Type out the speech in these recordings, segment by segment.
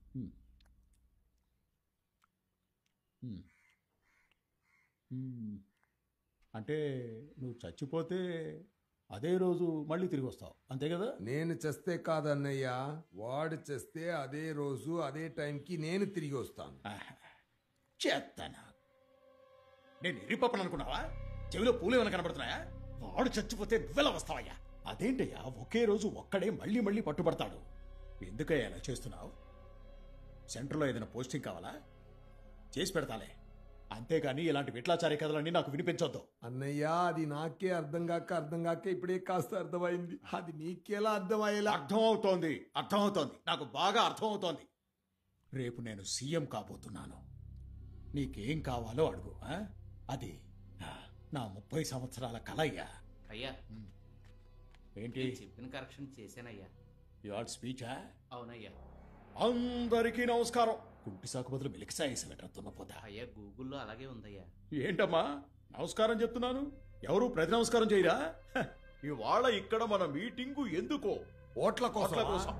హ్మ్. హ్మ్. హ్మ్. అంటే నువ్వు చచ్చిపోతే అదే రోజు మళ్ళీ తిరిగి వస్తావు అంతే కదా నేను చేస్తే కాదన్నయ్యా వాడు చేస్తే అదే రోజు అదే టైంకి నేను తిరిగి వస్తాను చేస్తానా నేను ఎరిపప్పను అనుకున్నావా చెవిలో పూలు ఏమైనా కనబడుతున్నాయా వాడు చచ్చిపోతే నువ్వెలా వస్తావయ్యా అదేంటయ్యా ఒకే రోజు ఒక్కడే మళ్ళీ మళ్ళీ పట్టుబడతాడు ఎందుకయ్యా ఇలా చేస్తున్నావు సెంటర్లో ఏదైనా పోస్టింగ్ కావాలా చేసి పెడతాలే అంతేగాని ఇలాంటి విట్లాచారి కథలన్నీ నాకు వినిపించొద్దు అన్నయ్య అది నాకే అర్థం కాక అర్థం కాక ఇప్పుడే కాస్త అర్థమైంది అది నీకెలా అర్థమయ్యేలా అర్థమవుతోంది అర్థమవుతోంది నాకు బాగా అర్థమవుతోంది రేపు నేను సీఎం కాబోతున్నాను నీకేం కావాలో అడుగు ఆ? అది ఆ, నా ముప్పై సంవత్సరాల కలయ్యా అయ్యా ఏంటి నేను చెప్పిన కరెక్షన్ చేశానయ్యా యువర్ స్పీచా అవునయ్యా అందరికీ నమస్కారం కుంటి సాకు బదులు మిలికిసా వేసేవట దున్నపోతా అయ్యా గూగుల్లో అలాగే ఉందయ్యా ఏంటమ్మా నమస్కారం చెప్తున్నాను ఎవరు ప్రతి నమస్కారం చేయరా హ, ఇవాళ ఇక్కడ మన మీటింగు ఎందుకో ఓట్ల ఓట్ల కోసం కోసం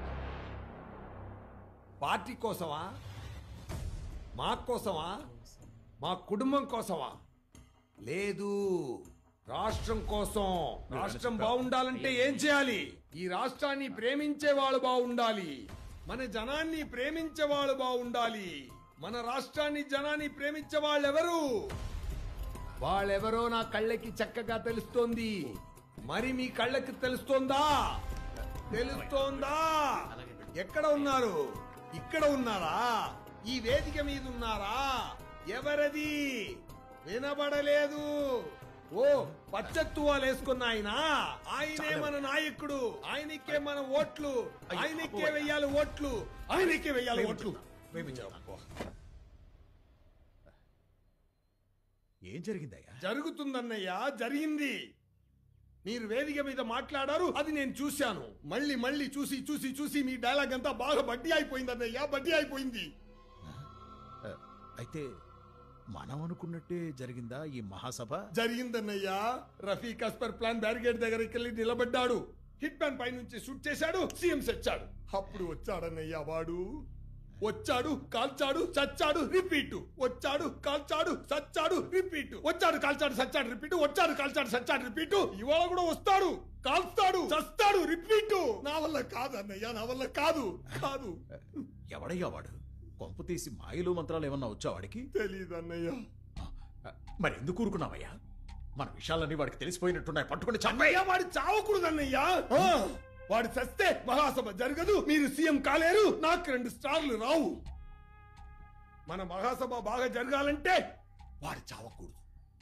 పార్టీ కోసమా మా కోసమా మా కుటుంబం కోసమా లేదు రాష్ట్రం కోసం రాష్ట్రం బాగుండాలంటే ఏం చేయాలి ఈ రాష్ట్రాన్ని ప్రేమించే వాళ్ళు బాగుండాలి మన జనాన్ని ప్రేమించే వాళ్ళు బాగుండాలి మన రాష్ట్రాన్ని జనాన్ని ప్రేమించే వాళ్ళెవరు వాళ్ళెవరో నా కళ్ళకి చక్కగా తెలుస్తోంది మరి మీ కళ్ళకి తెలుస్తోందా తెలుస్తోందా ఎక్కడ ఉన్నారు ఇక్కడ ఉన్నారా ఈ వేదిక మీద ఉన్నారా ఎవరది వినబడలేదు ఓ పచ్చత్తువాలు వేసుకున్న ఆయన ఆయనే మన నాయకుడు ఆయనకే మన ఓట్లు ఆయనకే వెయ్యాలి ఓట్లు ఆయనకే వెయ్యాలి ఓట్లు ఏం జరిగిందయ్యా జరుగుతుందన్నయ్యా జరిగింది మీరు వేదిక మీద మాట్లాడారు అది నేను చూశాను మళ్ళీ మళ్ళీ చూసి చూసి చూసి మీ డైలాగ్ అంతా బాగా బడ్డీ అయిపోయిందన్నయ్యా బడ్డీ అయిపోయింది అయితే మనం అనుకున్నట్టే జరిగిందా ఈ మహాసభ జరిగిందన్నయ్యా రఫీక్ అస్పర్ ప్లాన్ బ్యారిగేడ్ దగ్గరికి వెళ్ళి నిలబడ్డాడు హిట్ మ్యాన్ పై నుంచి షూట్ చేశాడు సీఎం వచ్చాడు అప్పుడు వచ్చాడన్నయ్యా వాడు వచ్చాడు కాల్చాడు చచ్చాడు రిపీట్ వచ్చాడు కాల్చాడు చచ్చాడు రిపీట్ వచ్చాడు కాల్చాడు చచ్చాడు రిపీట్ వచ్చాడు కాల్చాడు చచ్చాడు రిపీట్ ఇవాళ కూడా వస్తాడు కాల్స్తాడు చస్తాడు రిపీట్ నా వల్ల కాదు అన్నయ్య నా వల్ల కాదు కాదు ఎవడయ్యా వాడు కొంపు తీసి మాయలు మంత్రాలు ఏమన్నా వచ్చా వాడికి తెలీదు అన్నయ్య మరి ఎందుకు ఊరుకున్నావయ్యా మన విషయాలన్నీ వాడికి తెలిసిపోయినట్టున్నాయి పట్టుకుని చంపే అన్నయ్య వాడు చావకూడదన్నయ్యా ఆ, వాడు చస్తే మహాసభ జరగదు మీరు సీఎం కాలేరు నాకు రెండు స్టార్లు రావు మన మహాసభ బాగా జరగాలంటే వాడు చావకూడదు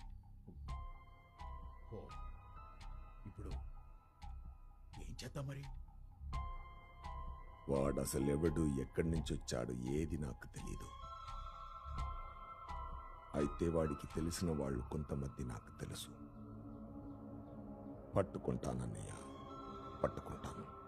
ఓ, ఇప్పుడు ఏం చేద్దాం మరి వాడు అసలు ఎవడు ఎక్కడి నుంచి వచ్చాడు ఏది నాకు తెలీదు అయితే వాడికి తెలిసిన వాళ్ళు కొంతమంది నాకు తెలుసు పట్టుకుంటానన్నయ్య పట్టుకుంటాను